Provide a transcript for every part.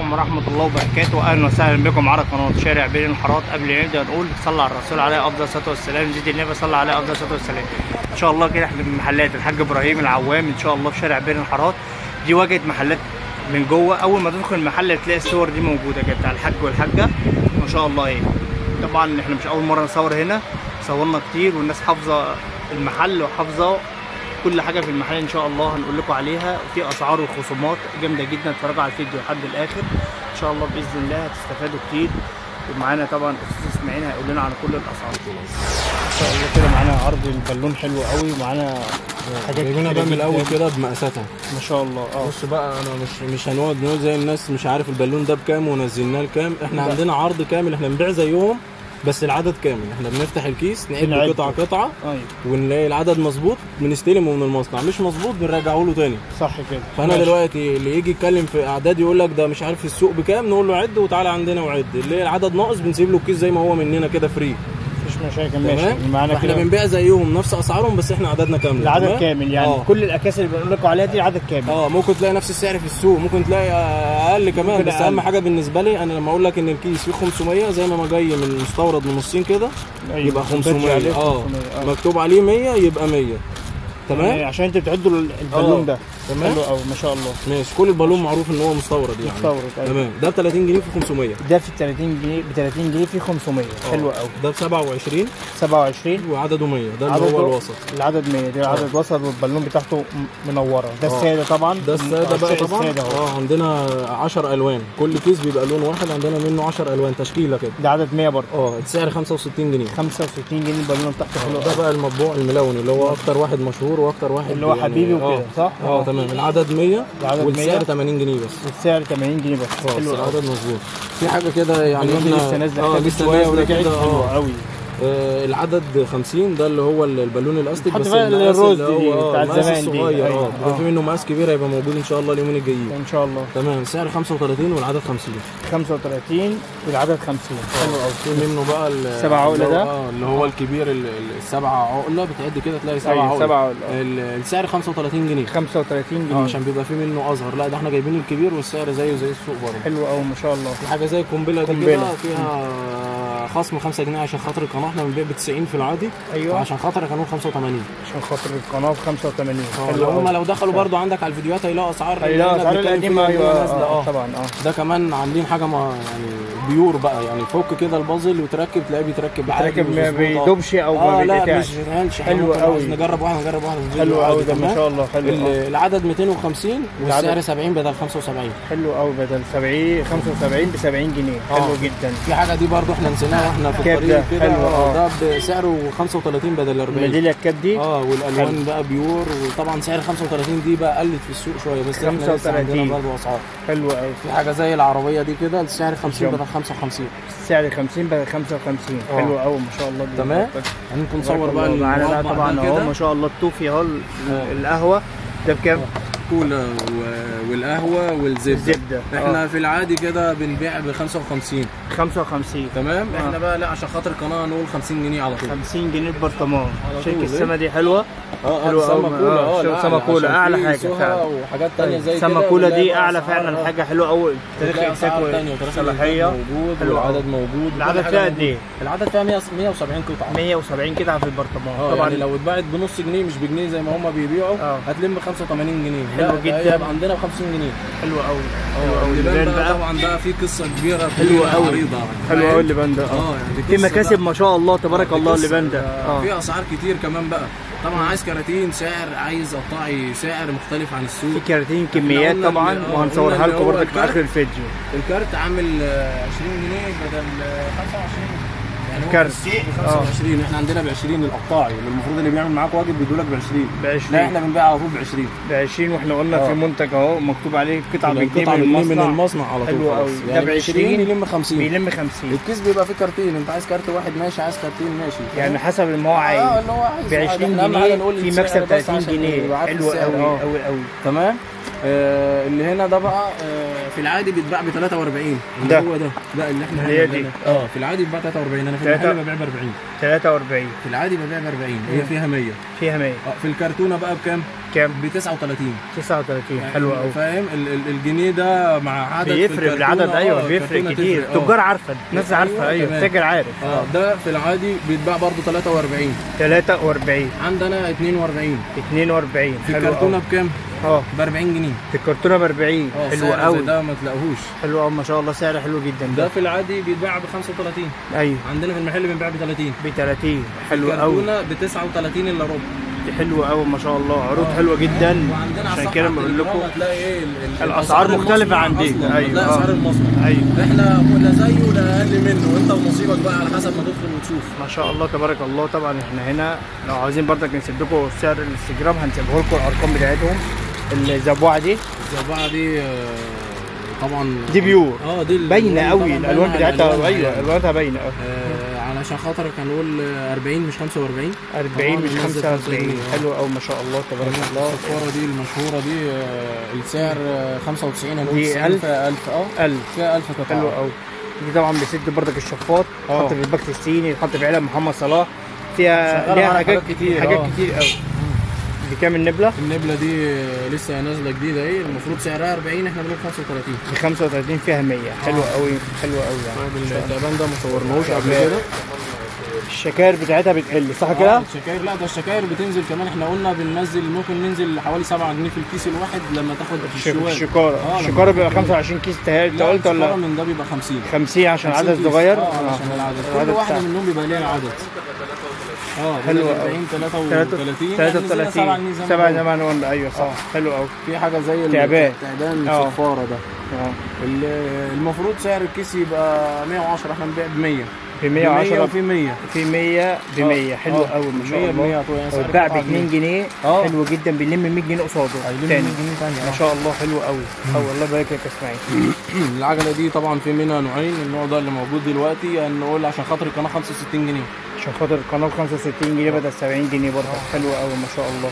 عليكم ورحمة الله وبركاته أهلا وسهلا بكم على قناة شارع بين الحارات قبل ما نبدأ نقول صلى على الرسول عليه أفضل الصلاة والسلام زيد النبي صلى عليه أفضل الصلاة والسلام إن شاء الله كده إحنا من محلات الحاج إبراهيم العوام إن شاء الله في شارع بين الحارات دي واجهة محلات من جوه أول ما تدخل المحل تلاقي الصور دي موجودة كده بتاع الحاج والحاجة ما شاء الله إيه طبعا إحنا مش أول مرة نصور هنا صورنا كتير والناس حافظة المحل وحافظة كل حاجه في المحل ان شاء الله هنقول لكم عليها وفي اسعار وخصومات جامده جدا اتفرجوا على الفيديو لحد الاخر ان شاء الله باذن الله هتستفادوا كتير ومعانا طبعا استاذ اسماعيل هيقول لنا على كل الاسعار ان شاء الله كده معانا عرض البالون حلو قوي ومعانا حاجات جايبينها كتيرة بقى من جداً. الاول كده بمقاساتها ما شاء الله اه بص بقى انا مش مش هنقعد نقول زي الناس مش عارف البالون ده بكام ونزلناه لكام احنا لا. عندنا عرض كامل احنا بنبيع زيهم بس العدد كامل احنا بنفتح الكيس نعد بنعد. قطعه قطعه ايوه ونلاقي العدد مظبوط بنستلمه من المصنع مش مظبوط بنرجعه له تاني صح كده فانا ماشي. دلوقتي اللي يجي يتكلم في اعداد يقول لك ده مش عارف السوق بكام نقول له عد وتعالى عندنا وعد اللي العدد ناقص بنسيب له الكيس زي ما هو مننا كده فري مفيش مشاكل تمام ماشي معانا فاحنا كده بنبيع زيهم نفس اسعارهم بس احنا عددنا كامل العدد تمام؟ كامل يعني آه. كل الاكياس اللي بنقول لكم عليها دي عدد كامل اه ممكن تلاقي نفس السعر في السوق ممكن تلاقي اقل كمان ممكن بس أقل. اهم حاجه بالنسبه لي انا لما اقول لك ان الكيس فيه 500 زي ما ما جاي من المستورد من الصين كده أيوة، يبقى بترجع 500 عليه اه 500 آه. مكتوب عليه 100 يبقى 100 يعني تمام عشان انتوا بتعدوا البالون آه. ده تمام. حلو قوي ما شاء الله ماشي كل البالون معروف ان هو مستورد يعني مستورد، أيوة. تمام ده ب 30 جنيه في 500 ده في 30 جنيه ب 30 جنيه في 500 حلو قوي ده ب 27 27 وعدده 100 ده اللي عدده- هو الوسط العدد 100 ده العدد وسط والبالون بتاعته م- منوره ده آه. الساده طبعا ده الساده بقى عشاق طبعا الساده اهو اه عندنا 10 الوان كل كيس بيبقى لون واحد عندنا منه 10 الوان تشكيله كده ده عدد 100 برضه اه السعر 65 جنيه 65 جنيه البالونه بتاعته حلوه ده بقى المطبوع الملون اللي هو اكتر واحد مشهور واكتر واحد اللي هو حبيبي وكده، آه. صح؟ اه آه. تمام العدد 100 العدد 100. والسعر 80 جنيه بس السعر 80 جنيه بس اه حلو بس قوي العدد مظبوط في حاجه كده يعني البالون دي احنا لسه نازله اه اخدت لسه شويه نازله ورجعت كده حلوه اه قوي آه، العدد 50 ده اللي هو البالون الاستيك حط بس بقى المقاس الروز اللي دي هو بتاعت المقاس زمان دي. الصغير أيوة. اه بيبقى آه. في منه مقاس كبير هيبقى موجود ان شاء الله اليومين الجايين ان شاء الله تمام سعر 35 والعدد 50 35 والعدد 50 حلو قوي في منه بقى ال- سبع عقلة اللي هو- ده؟ اه اللي هو الكبير ال- ال- السبع عقله بتعد كده تلاقي سبع أيوة، عقله سبع عقلة، اه. ال- السعر 35 جنيه 35 اه جنيه عشان بيبقى في منه اصغر لا ده احنا جايبين الكبير والسعر زيه زي السوق برضه حلو قوي ما شاء الله في حاجه زي القنبله دي قنبلة. كده فيها خصم 5 جنيه عشان خاطر القناه احنا بنبيع ب 90 في العادي ايوه وعشان خاطر كانوا 85 عشان خاطر القناه ب 85 اه حلو لو هم قوي لو دخلوا برضو عندك على الفيديوهات هيلاقوا اسعار اللي هيلاقوا احنا اسعار بنتكلم القديمه فيها اللي هي ايوه نازلة. آه، اه طبعا اه ده كمان عاملين حاجه ما يعني بيور بقى يعني فك كده البازل وتركب تلاقيه بيتركب عادي بيتركب ما ومظبوط. اه. بيدوبش او ما اه لا بيتقطعش مش بيتهانش حلو ممكن قوي. عايز نجرب واحد نجرب واحد في الفيديو حلو عادي، قوي ده ما تمام؟ شاء الله حلو ال- آه. العدد 250 والسعر العدد- 70 بدل 75 حلو قوي بدل 70 75 ب 70 جنيه حلو اه. جدا في حاجه دي برضو احنا نسيناها واحنا في كاب الطريق ده، كده حلو، اه اه. ده بسعره 35 بدل 40 الميداليه الكاب دي اه والالوان بقى بيور وطبعا سعر 35 دي بقى قلت في السوق شويه بس احنا لسه 35. عندنا برضه اسعار حلو قوي في حاجه زي العربيه دي كده السعر 50 جنب. بدل 55 السعر 50 بدل 55 اه. حلو قوي ما شاء الله دي. تمام ممكن نصور بقى معانا بقى المربع طبعا ده اهو كده. ما شاء الله التوفي اهو ال- اه. القهوه ده بكام؟ كولا و- والقهوه والزبده الزبده احنا في العادي كده بنبيع ب 55 55 تمام اه. احنا بقى لا عشان خاطر القناه نقول 50 جنيه على طول 50 جنيه البرطمان على شركه طول، السما دي حلوه اه حلوة سما أوي. كولا اه، اه شوف لا، سما عشان كولا، في أعلى حاجة سوها فعلا. وحاجات تانية زي كده سما كولا ونلاقي دي بقى اعلى أسعار- فعلا اه. حاجه حلوه قوي تاريخ تلاقي امساك اسعار تانية وتاريخ صلاحيه الإنتاج موجود حلو والعدد أوي. موجود العدد كل حاجة فيها قد موجودة. ايه؟ العدد فيها 100 170 قطعه 170 قطعه في البرطمان اه طبعا يعني لو اتباعت بنص جنيه مش بجنيه زي ما هم بيبيعوا اه. هتلم ب 85 جنيه حلو لا، ده جدا. هيبقى عندنا ب 50 جنيه حلو قوي حلو قوي اللبان اللبان بقى بقى طبعا بقى في قصه كبيره حلو طويلة قوي عريضه حلو فاهم؟ قوي اللبان ده اه اه يعني في قصة مكاسب بقى. ما شاء الله تبارك آه، الله قصة. اللبان ده آه، اه في اسعار كتير كمان بقى طبعا عايز كراتين سعر عايز قطاعي سعر مختلف عن السوق في كراتين كميات قلنا طبعا اللي- اه، وهنصورها قلنا اللي لكم هو برضك في الكارت. اخر الفيديو الكارت عامل آه، 20 جنيه بدل آه، 25 يعني هو الكارت. في السوق ب اه. 25 احنا عندنا ب 20 القطاعي اللي المفروض اللي بيعمل معاك واجب بيدولك ب 20 ب 20 لا احنا بنبيع على طول ب 20 ب 20 واحنا قلنا اه. في منتج اهو مكتوب عليه قطعه يبقى بجنيه القطعة من بجنيه من المصنع المصنع على طول حلو خلاص. قوي. ده يعني ب 20 20 يلم 50 بيلم 50 الكيس بيبقى فيه كارتين انت عايز كارت واحد ماشي عايز كارتين ماشي يعني حسب ما هو اه عايز اللي هو عايز ب 20 احنا أهم حاجة جنيه نقول في السعر مكسب بس 30 عشان جنيه يبقى عارف حلو السعر. قوي اه. قوي قوي تمام آه اللي هنا ده بقى آه في العادي بيتباع ب 43 اللي ده. هو ده ده اللي احنا هي هنا دي. ده. اه في العادي بيتباع 43 انا في تلاتة. المحل ببيع ب 40 43 في العادي ببيع ب 40 هي فيها 100 فيها 100 اه في الكرتونه بقى بكام؟ كام ب 39 39 حلو قوي فاهم ال- ال- الجنيه ده مع عدد في بيفرق الكرتونة، بالعدد آه، ايوه بيفرق الكرتونة كتير تفرق، آه. التجار عارفه الناس أيوة، عارفه ايوه تمام. التاجر عارف اه ده في العادي بيتباع برضه 43 43 عندنا 42 42 في حلو الكرتونه قوي. بكام؟ اه ب 40 جنيه في الكرتونه ب 40 اه حلو سعر زي قوي ده ما تلاقوهوش حلو قوي ما شاء الله سعر حلو جدا ده ده في العادي بيتباع ب 35 ايوه عندنا في المحل بنبيع ب 30 ب 30 حلو قوي الكرتونه ب 39 الا ربع حلو قوي ما شاء الله عروض آه. حلوه جدا وعندنا على عشان كده الصفحة بقول لكم هتلاقي ايه ال- ال- الأسعار الأسعار مختلفة المصنع عن دي. أصلاً، أيوة، هتلاقي آه. اسعار المصنع ايوه احنا لا زيه ولا اقل منه وانت ونصيبك بقى على حسب ما تدخل وتشوف ما شاء الله تبارك الله طبعا احنا هنا لو عايزين برضك نسيب لكم سعر الانستجرام هنسيبه لكم الارقام بتاعتهم الزبوعه دي الزبعه دي آه، طبعا دي بيور اه دي باينه الألوان قوي طبعاً الالوان باينة على بتاعتها الألوان ايوه يعني. الوانها باينه قوي آه، علشان خاطرك هنقول آه، 40 مش 45 40 مش طبعاً بننزل 45 جنيه. حلو قوي ما شاء الله تبارك الله الصفارة دي المشهورة دي آه، السعر آه، 95 هنقول دي 90 ألف؟ فيها 1000 اه 1000 فيها 1000 قطعة حلو قوي دي طبعا بسد برضك الشفاط آه. تحط في الباك الصيني تحط في علب محمد صلاح فيها شغالة ليها على حاجات حاجات كتير كتير، حاجات آه. كتير قوي دي كام النبله؟ النبلة دي آه، لسه نازلة جديدة ايه المفروض سعرها 40 احنا بنقول 35 ب 35 فيها 100 حلوه قوي حلوه قوي يعني التعبان ده ما صورناهوش قبل كده الشكاير بتاعتها بتقل صح كده؟ آه، الشكاير لا ده الشكاير بتنزل كمان احنا قلنا بننزل ممكن ننزل حوالي 7 جنيه في الكيس الواحد لما تاخد الشوال الشكاره آه، لما الشكاره بيبقى تاخد- 25 كيس تهيألي انت لا قلت ولا الشكارة من ده بيبقى 50 50 عشان 50 عدد كيس. صغير اه علشان العدد كل واحده بتاع- منهم بيبقى ليها عدد اه حلو حلو قوي. 40 33 33 7 جنيه زي ما 7 قلت. زي ما انا قلنا ايوه صح آه. حلو قوي في حاجه زي ال- تعبان. التعبان آه. الصفاره ده اه ال- المفروض سعر الكيس يبقى 110 احنا بنبيع ب 100 ب 110 110 وفي 100 في 100 ب 100 حلو آه. قوي ما شاء 100 الله 100 طبعاً. سعر واتباع ب قطعة 2 جنيه آه. حلو جدا بنلم 100 جنيه قصاده هيلم 100 تاني جنيه تاني ما شاء الله حلو قوي اه والله يبارك لك يا اسماعيل العجله دي طبعا في منها نوعين النوع ده اللي موجود دلوقتي هنقول عشان خاطر القناه 65 جنيه عشان خاطر القناه ب 65 جنيه بدل 70 جنيه برضه حلو قوي ما شاء الله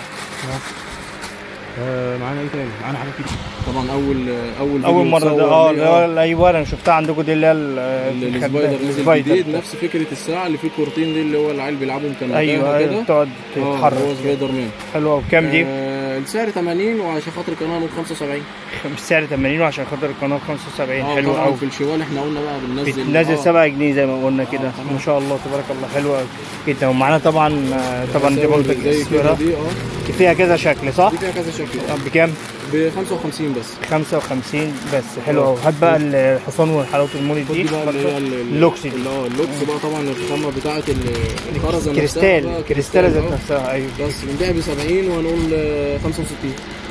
آه معانا ايه تاني؟ معانا حاجات كتير طبعا اول اول اول فيديو مره ده اتصور اه ليه، اللي هو ايوه انا شفتها عندكم دي اللي هي ال- ال- الخد- السبايدر نزل السبايدر جديد نفس فكره الساعه اللي فيه كورتين دي اللي هو العيال بيلعبوا مكانها ايوه ايوه كده بتقعد اه هو تتحرك سبايدر مان حلوه وبكام دي؟ آه السعر 80 وعشان خاطر القناه من 75 السعر 80 وعشان خاطر القناه ب 75 اه حلو طبعاً قوي في الشوال احنا قلنا بقى بننزل بتنزل آه، 7 جنيه زي ما قلنا كده تمام. ما شاء الله تبارك الله حلو قوي جدا ومعانا طبعا آه، طبعا دي برضه زي كده دي اه فيها كذا شكل صح؟ دي فيها كذا شكل آه، بكام؟ ب 55 بس 55 بس حلو قوي هات بقى الحصان والحلاوه المولد خد دي دي بقى اللي هي ال- ال- اللوكس دي اللي اه اللوكس بقى طبعا الخامه بتاعه ال- الخرزه نفسها كريستال بقى كريستال ذات اه. نفسها ايوه بس بنبيع ب 70 وهنقول آه، 65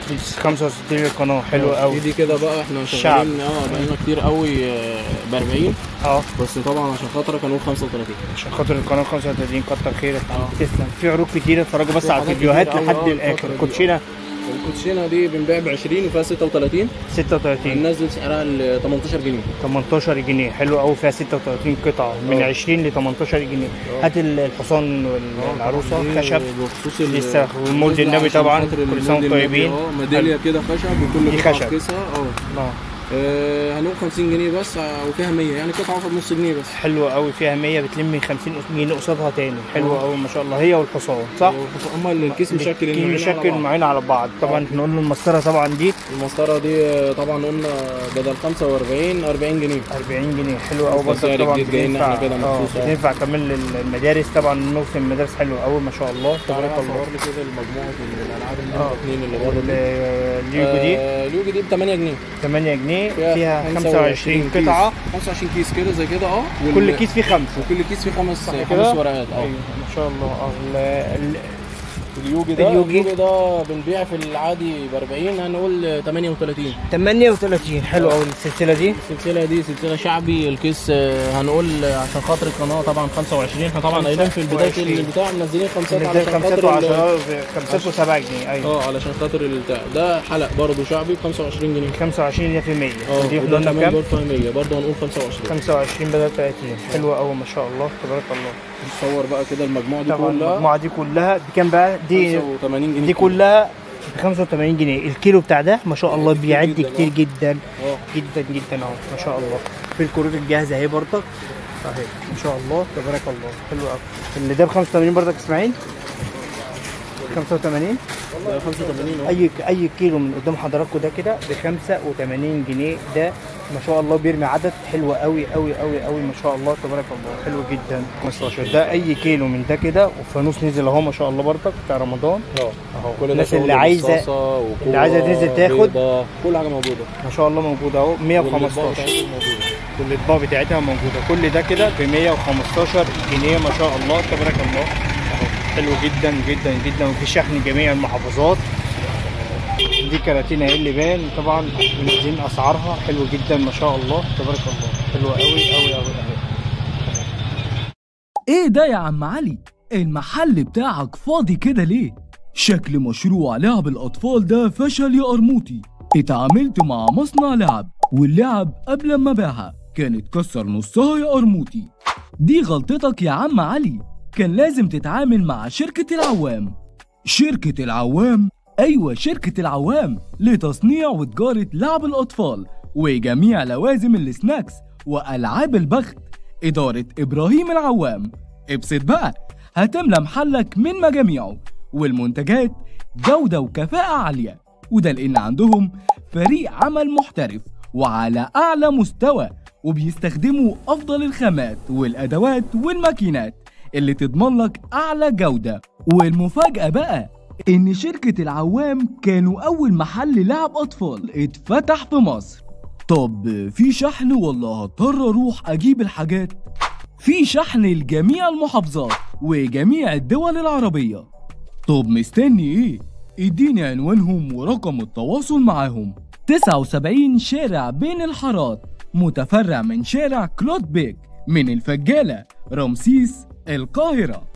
65 القناه حلو قوي دي كده بقى احنا الشعب. شغالين اه بقينا كتير قوي ب 40 اه بس طبعا عشان خاطرك هنقول 35 عشان خاطر القناه 35 كتر خيرك اه. تسلم في عروض كتير اتفرجوا بس في على حاجات الفيديوهات كتير أوي، لحد اه، الاخر الفترة دي. كوتشينه الكوتشينه دي بنبيع ب 20 وفيها 36 36 هننزل سعرها ل 18 جنيه 18 جنيه حلو قوي فيها 36 قطعه من اه. 20 ل 18 جنيه اه. هات الحصان والعروسه دي خشب بخصوص ال- لسه والمولد نازلة النبي عشان طبعا خاطر كل المولد سنه وانتم النبي، طيبين اه ميداليه كده خشب وكل دي قطعة خشب. في كيسها اه اه آه، هنقول 50 جنيه بس آه، وفيها 100 يعني قطعه واخد نص جنيه بس حلوه قوي فيها 100 بتلمي 50 جنيه قصادها تاني حلوه قوي ما شاء الله هي والحصان صح؟ اما الكيس مشكل الكيس النوعين على مشكل بعض. معانا على بعض طبعا احنا قلنا المسطره طبعا دي المسطره دي آه، طبعا قلنا بدل 45 40 جنيه 40 جنيه حلو قوي ده برضه سعر طبعا جديد جاي لنا بتنفع احنا كده اه مخصوص، اه. بتنفع كمان للمدارس طبعا موسم المدارس حلو قوي ما شاء الله تعالى تبارك بقى الله صور لي كده المجموعه الالعاب اللي اه. هم الاثنين اللي بره دي اليوجو دي آه، اليوجي دي ب 8 جنيه 8 جنيه فيها 25 كيس. قطعه 25 كيس كده زي كده اه وال- كل كيس فيه خمسه وكل كيس فيه خمس كده؟ خمس ورقات اه ايوه ما شاء الله اه ال- ال- اليوجي ده اليوجي. اليوجي ده بنبيع في العادي ب 40 هنقول 38 38 حلو قوي السلسله دي السلسله دي سلسله شعبي الكيس آه، هنقول عشان خاطر القناه طبعا 25 احنا طبعا قايلين في بدايه 25. البتاع منزلين خمسات نزل علشان خمسات خاطر ال- وعشرة خمسات وسبعة جنيه ايوه اه علشان خاطر البتاع ده حلق برضه شعبي ب 25 جنيه 25 هي في 100 اه دي وده حدودنا كمان كام؟ برضه 100 برضه هنقول 25 25 بدل 30 حلوه قوي ما شاء الله تبارك الله نصور بقى كده المجموعه دي طبعا كلها المجموعه دي كلها بكام بقى؟ دي 85 جنيه دي كلها ب 85 جنيه الكيلو بتاع ده ما شاء الله كتير بيعدي جدا، كتير اه. جدا اه جدا جدا اهو ما شاء الله في الكروت الجاهزه اهي برضك صحيح ان شاء الله تبارك الله حلو قوي اللي ده ب 85 برضك اسماعيل 85 والله 85 اهو اي اي كيلو من قدام حضراتكم ده كده ب 85 جنيه ده ما شاء الله بيرمي عدد حلو قوي قوي قوي قوي ما شاء الله تبارك الله حلو جدا 15 ده اي كيلو من ده كده والفانوس نزل اهو ما شاء الله برضك بتاع رمضان اه اهو كل ده الناس شغل اللي عايزه مصاصة وكورة، اللي عايزة تنزل تاخد. بيضة، كل حاجه موجوده ما شاء الله موجود اهو والأطباق 115 بتاعتهم موجوده والاطباق بتاعتها موجوده كل ده كده ب 115 جنيه ما شاء الله تبارك الله اهو حلو جدا جدا جدا وفي شحن جميع المحافظات دي كراتين اهي اللي بان طبعا منزلين اسعارها حلو جدا ما شاء الله تبارك الله حلوه قوي قوي قوي قوي ايه ده يا عم علي المحل بتاعك فاضي كده ليه شكل مشروع لعب الاطفال ده فشل يا قرموطي اتعاملت مع مصنع لعب واللعب قبل ما باعها كان اتكسر نصها يا قرموطي دي غلطتك يا عم علي كان لازم تتعامل مع شركة العوام شركة العوام أيوة شركة العوام لتصنيع وتجارة لعب الأطفال وجميع لوازم السناكس وألعاب البخت إدارة إبراهيم العوام ابسط بقى هتملى محلك من مجاميعه والمنتجات جودة وكفاءة عالية وده لأن عندهم فريق عمل محترف وعلى أعلى مستوى وبيستخدموا أفضل الخامات والأدوات والماكينات اللي تضمن لك أعلى جودة والمفاجأة بقى إن شركة العوام كانوا أول محل لعب أطفال اتفتح في مصر طب في شحن ولا هضطر أروح أجيب الحاجات؟ في شحن لجميع المحافظات وجميع الدول العربية طب مستني ايه؟ اديني عنوانهم ورقم التواصل معاهم 79 شارع بين الحارات متفرع من شارع كلود بيك من الفجالة رمسيس القاهرة